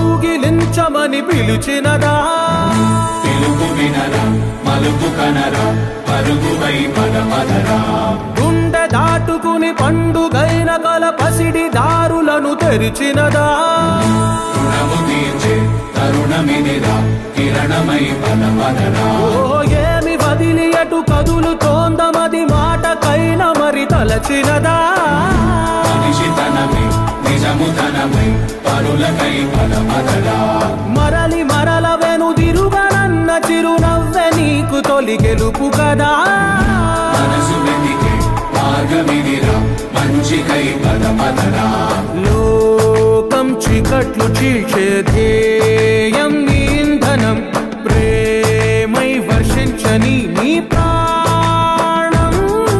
కౌగిలించమని పిలిచినదా పిలుపు వినరా మలుపు కనరా పరుగువై పద పదరా గుండె దాటుకుని పండుగైన కల పసిడి దారులను తెరిచినదా రుణము తీర్చే తరుణమిదిరా కిరణమై పద పదరా ఓ ఏమి వదిలి అటు కదులుతోందమది మాటకైన మరి తలచినదా మనిషి తనమై నిజము తనమై పరులకై పద పదరా మరలి మరల వెనుదిరుగనన్న చిరునవ్వె నీకు తొలి గెలుపు కదా మనసు వెతికే మార్గమిదిరా మంచికై పద పదరా లోకం చీకట్లు చీల్చే ధ్యేయం నీ ఇంధనం ప్రేమై వర్షించని నీ ప్రాణం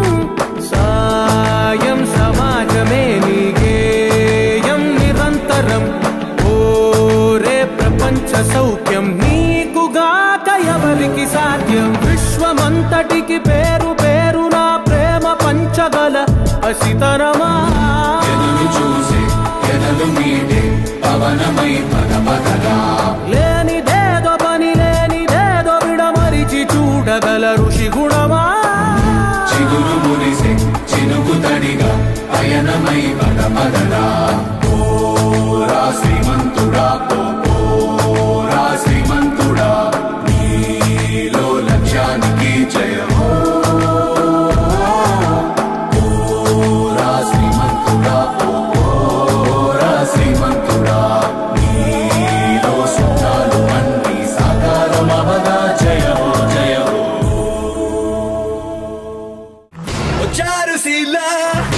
సాయం సమాజమే నీ గేయం నిరంతరం ఓరే ప్రపంచ సౌఖ్యం నీకుగాక ఎవరికి సాధ్యం విశ్వమంతటికి పేరు పేరు నా ప్రేమ పంచగల అసితరమా ఎదురు చూసే ఎదలు మీటే పవనమై పద పదరా లేనిదేదో పని లేనిదేదో విడమరిచి చూడగల ఋషి గుణమా చిగురు మురిసే చినుకు తడిగా పయనమై పద పదరా ఓరా శ్రీమంతుడా ఓ ఓరా శ్రీమంతుడా నీలో లక్ష్యానికి జయమో ఓరా శ్రీమంతుడా ఓ ఓరా శ్రీమంతుడా నీలో సుఖాలు అన్ని సాకారమవగా జయమో జయమో చారుశీల